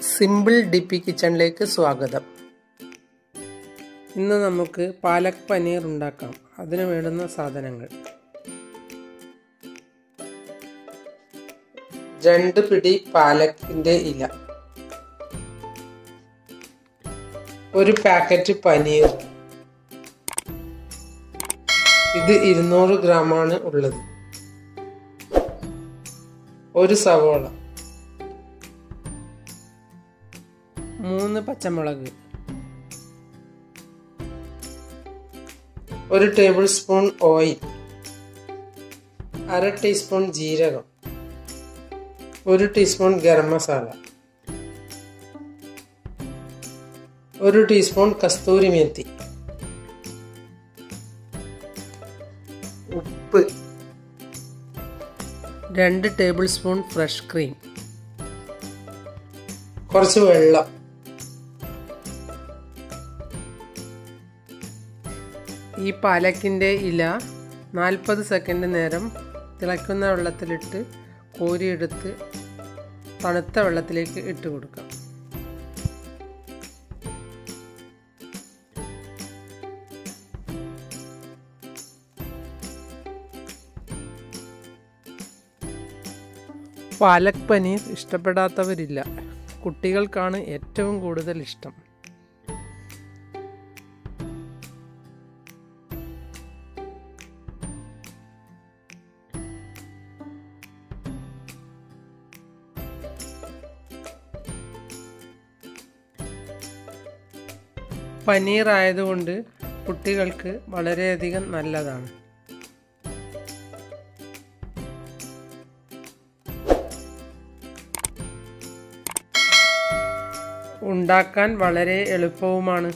simple D P കിച്ചണിലേക്ക് സ്വാഗതം ഇന്ന് നമുക്ക് പാലക് പനീർ ഉണ്ടാക്കാം അതിന് വേണ്ടുന്ന സാധനങ്ങൾ രണ്ട് പിടി പാലക്കിൻ്റെ ഇല ഒരു പാക്കറ്റ് പനീർ ഇത് ഇരുന്നൂറ് ഗ്രാമാണ് ഉള്ളത് ഒരു സവോള മൂന്ന് പച്ചമുളക് ഒരു ടേബിൾ സ്പൂൺ ഓയിൽ അര ടീസ്പൂൺ ജീരകം ഒരു ടീസ്പൂൺ ഗരം മസാല ഒരു ടീസ്പൂൺ കസ്തൂരി മേത്തി ഉപ്പ് രണ്ട് ടേബിൾ സ്പൂൺ ഫ്രഷ് ക്രീം കുറച്ച് വെള്ളം ഈ പാലക്കിൻ്റെ ഇല നാൽപ്പത് സെക്കൻഡ് നേരം തിളയ്ക്കുന്ന വെള്ളത്തിലിട്ട് കോരിയെടുത്ത് തണുത്ത വെള്ളത്തിലേക്ക് ഇട്ട് കൊടുക്കാം പാലക് പനീർ ഇഷ്ടപ്പെടാത്തവരില്ല കുട്ടികൾക്കാണ് ഏറ്റവും കൂടുതൽ ഇഷ്ടം പനീർ ആയതുകൊണ്ട് കുട്ടികൾക്ക് വളരെയധികം നല്ലതാണ് ഉണ്ടാക്കാൻ വളരെ എളുപ്പവുമാണ്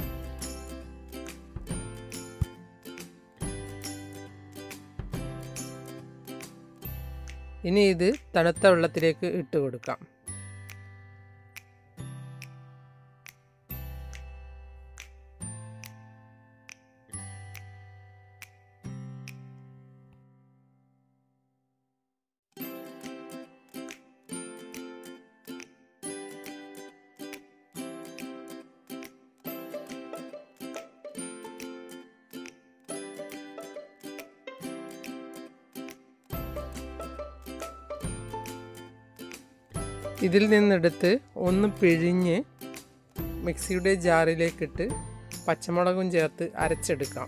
ഇനി ഇത് തണുത്ത വെള്ളത്തിലേക്ക് ഇട്ട് കൊടുക്കാം ഇതിൽ നിന്നെടുത്ത് ഒന്ന് പിഴിഞ്ഞ് മിക്സിയുടെ ജാറിലേക്കിട്ട് പച്ചമുളകും ചേർത്ത് അരച്ചെടുക്കാം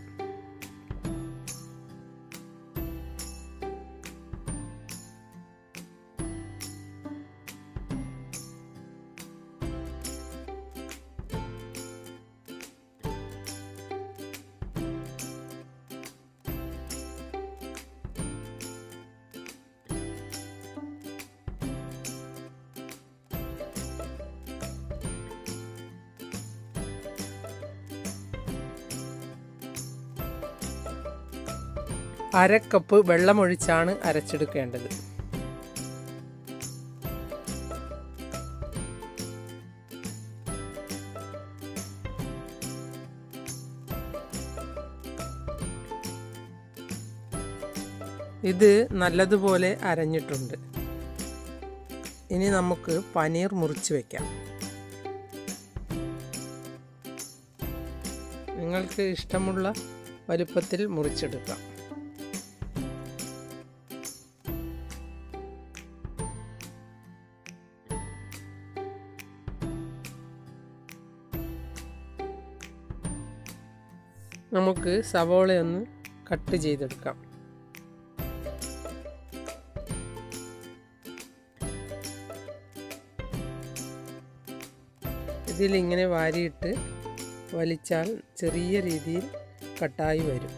അര കപ്പ് വെള്ളമൊഴിച്ചാണ് അരച്ചെടുക്കേണ്ടത് ഇത് നല്ലതുപോലെ അരഞ്ഞിട്ടുണ്ട് ഇനി നമുക്ക് പനീർ മുറിച്ച് വയ്ക്കാം നിങ്ങൾക്ക് ഇഷ്ടമുള്ള വലുപ്പത്തിൽ മുറിച്ചെടുക്കാം നമുക്ക് സവോളയൊന്ന് കട്ട് ചെയ്തെടുക്കാം ഇതിലിങ്ങനെ വാരിയിട്ട് വലിച്ചാൽ ചെറിയ രീതിയിൽ കട്ടായി വരും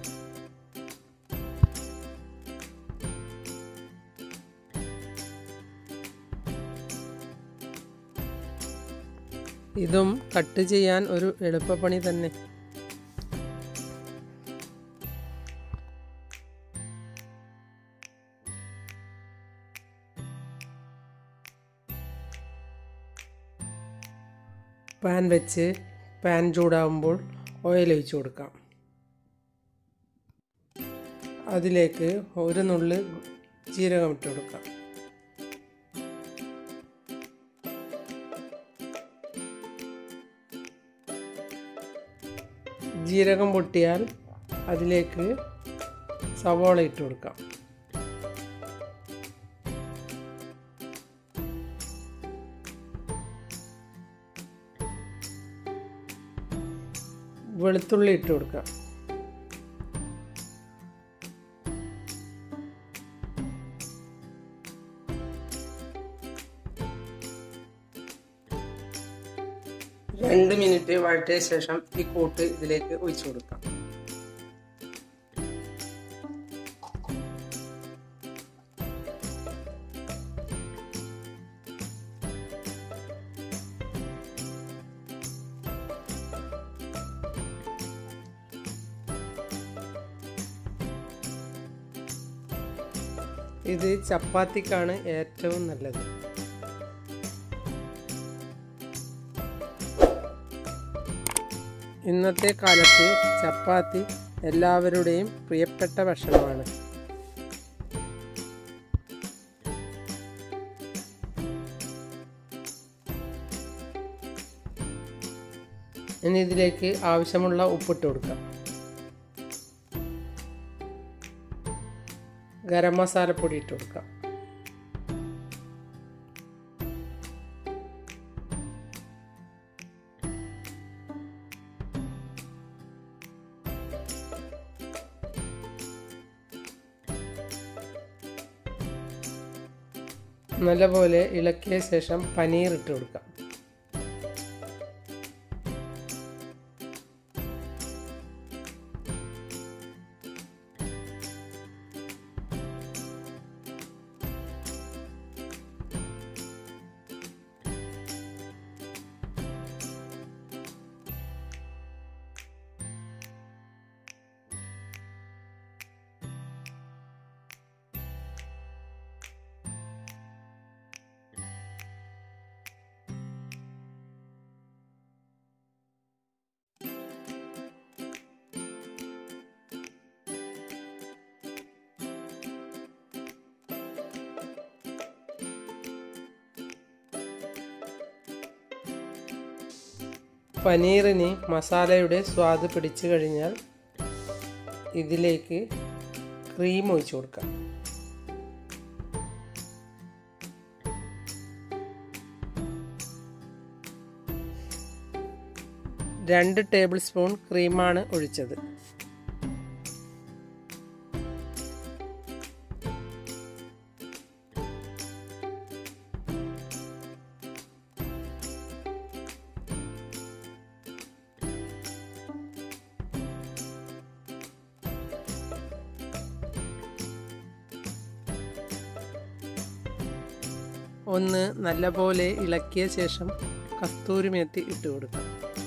ഇതും കട്ട് ചെയ്യാൻ ഒരു എളുപ്പപ്പണി തന്നെ പാൻ വെച്ച് പാൻ ചൂടാകുമ്പോൾ ഓയിൽ ഒഴിച്ചു കൊടുക്കാം അതിലേക്ക് ഒരു നുള്ളി ജീരകം ഇട്ട് കൊടുക്കാം ജീരകം പൊട്ടിയാൽ അതിലേക്ക് സവോള ഇട്ട് കൊടുക്കാം വെളുത്തുള്ളി ഇട്ട് കൊടുക്കാം രണ്ട് മിനിറ്റ് വഴറ്റിയ ശേഷം ഈ കൂട്ട് ഇതിലേക്ക് ഒഴിച്ചു കൊടുക്കാം ഇത് ചപ്പാത്തിക്കാണ് ഏറ്റവും നല്ലത് ഇന്നത്തെ കാലത്ത് ചപ്പാത്തി എല്ലാവരുടെയും പ്രിയപ്പെട്ട ഭക്ഷണമാണ് ഇനി ഇതിലേക്ക് ആവശ്യമുള്ള ഉപ്പിട്ട് കൊടുക്കാം ഗരം മസാലപ്പൊടി ഇട്ട് കൊടുക്കാം നല്ലപോലെ ഇളക്കിയ ശേഷം പനീർ ഇട്ട് കൊടുക്കാം പനീറിന് മസാലയുടെ സ്വാദ് പിടിച്ചു കഴിഞ്ഞാൽ ഇതിലേക്ക് ക്രീം ഒഴിച്ചു കൊടുക്കാം രണ്ട് ടേബിൾ സ്പൂൺ ക്രീമാണ് ഒഴിച്ചത് ഒന്ന് നല്ലപോലെ ഇളക്കിയ ശേഷം കസ്തൂരി മേത്തി ഇട്ട് കൊടുക്കാം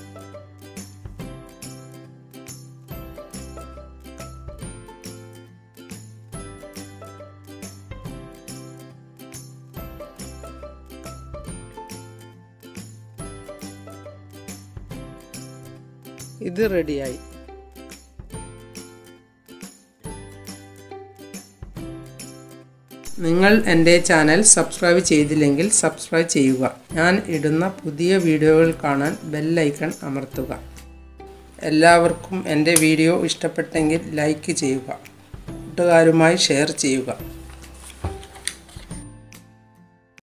ഇത് റെഡിയായി നിങ്ങൾ എൻ്റെ ചാനൽ സബ്സ്ക്രൈബ് ചെയ്തില്ലെങ്കിൽ സബ്സ്ക്രൈബ് ചെയ്യുക ഞാൻ ഇടുന്ന പുതിയ വീഡിയോകൾ കാണാൻ ബെല്ലൈക്കൺ അമർത്തുക എല്ലാവർക്കും എൻ്റെ വീഡിയോ ഇഷ്ടപ്പെട്ടെങ്കിൽ ലൈക്ക് ചെയ്യുക കൂട്ടുകാരുമായി ഷെയർ ചെയ്യുക